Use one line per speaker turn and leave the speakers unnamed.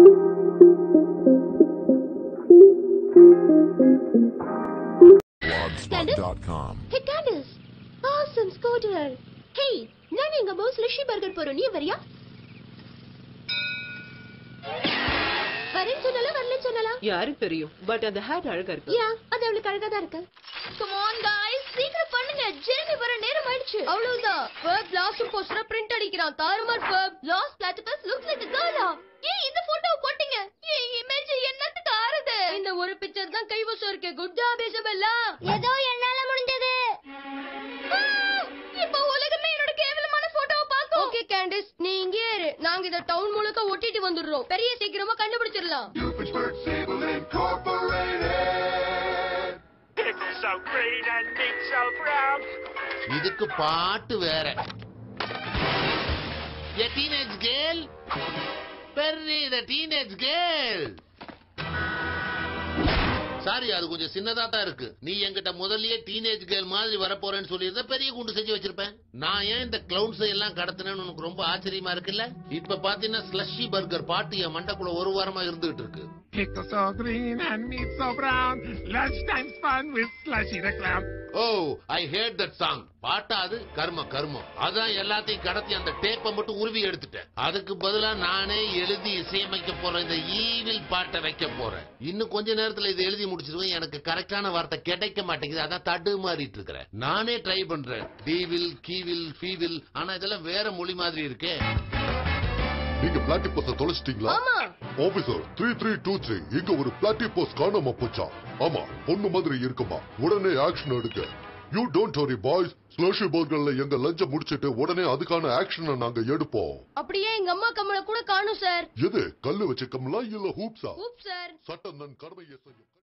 Blogspot.com.
Hey Candace awesome scooter hey நான் எங்க பவுஸ் லிஷி burger போறோம் நீ வரியா வரேன்னு சொன்னால வரலன்னு சொன்னால
யாருக்கு தெரியும் பட் அந்த ஹேட் அழகா இருக்கு
யா அது அவளுக்கு அழகா தான் இருக்கு கம் ஆன் गाइस சீக்கிரம் பண்ணுங்க ஜெர்மி வர நேரம் ஆயிடுச்சு அவ்வளவுதான் ஃபர்ப் லாஸ்ட் போஸ்டர பிரிண்ட் அடிக்கிறான் தாறுமார் Ferb last platypus looks like a girl ஏன் இந்த போட்டோ போட்டீங்க ஏன் இமேஜ் என்னத்துக்கு ஆறுது இந்த ஒரு பிக்சர் தான் கைவசம் இருக்கு குட் ஜாப் இசபெல்லா ஏதோ என்னால முடிஞ்சது இப்போ உலகமே என்னோட கேவலமான போட்டோவை பார்க்கும் ஓகே கேண்டிஸ் நீ இங்கே இரு நாங்க இத டவுன் முழுக்க ஒட்டிட்டு வந்துடுறோம் பெரிய சீக்கிரமா கண்டுபிடிச்சிடலாம்
Pittsburgh Cable Incorporated.
Pickles so green and meat so brown.
இதுக்கு பாட்டு வேற A teenage girl Perry the teenage girl sorry அது கொஞ்சம் சின்னதா தான் இருக்கு நீ என்கிட்ட முதல்லயே டீனேஜ் கேர்ள் மாதிரி வரப்போறேன்னு சொல்லியிருந்தா பெரிய குண்டு செஞ்சு வச்சிருப்பேன் நான் ஏன் இந்த கிளவுன்ஸ் எல்லாம் கடத்தினேன்னு உனக்கு ரொம்ப ஆச்சரியமா இருக்குல்ல இப்ப பாத்தீங்கன்னா ஸ்லஷி பர்கர் பாட்டு என் மண்டக்குள்ள ஒரு வாரமா இருந்துகிட்டு இருக்கு
Pickles so green and meat so brown. Lunchtime's fun with Slushy the Clown.
Oh I hate that song பாட்டா அது கர்ம கர்மம் அதான் எல்லாத்தையும் கடத்தி அந்த டேப்பை மட்டும் உருவி எடுத்துட்டேன் அதுக்கு பதிலா நானே எழுதி இசையமைக்க போறேன் இந்த ஈவில் பாட்டை வைக்க போறேன் இன்னும் கொஞ்ச நேரத்துல இதை எழுதி முடிச்சிருவேன் எனக்கு கரெக்டான வார்த்தை கிடைக்க மாட்டேங்குது அதான் தடு மாறிட்டு இருக்கிறேன் நானே ட்ரை பண்றேன் டீவில் கீவில் ஃபீவில் ஆனா இதெல்லாம் வேற மொழி மாதிரி இருக்கே
நீங்க பிளாட்டிபஸ தொலைச்சிட்டீங்களா
ஆமா
officer three three two three இங்க ஒரு பிளாட்டிபஸ் காணாம போச்சா ஆமா பொண்ணு மாதிரி இருக்குமா உடனே ஆக்ஷன் எடுக்க you don't worry boys slushy பர்கர்ல எங்க லஞ்ச முடிச்சிட்டு உடனே அதுக்கான ஆக்ஷனை நாங்க எடுப்போம்
அப்படியே எங்க அம்மா கம்மல கூட காணும் சார்
எது கல்லு வச்சு கம்மலா இல்ல ஹூப்ஸா
ஊப் சார்
சட்டம் நன் கடமையை செய்யும்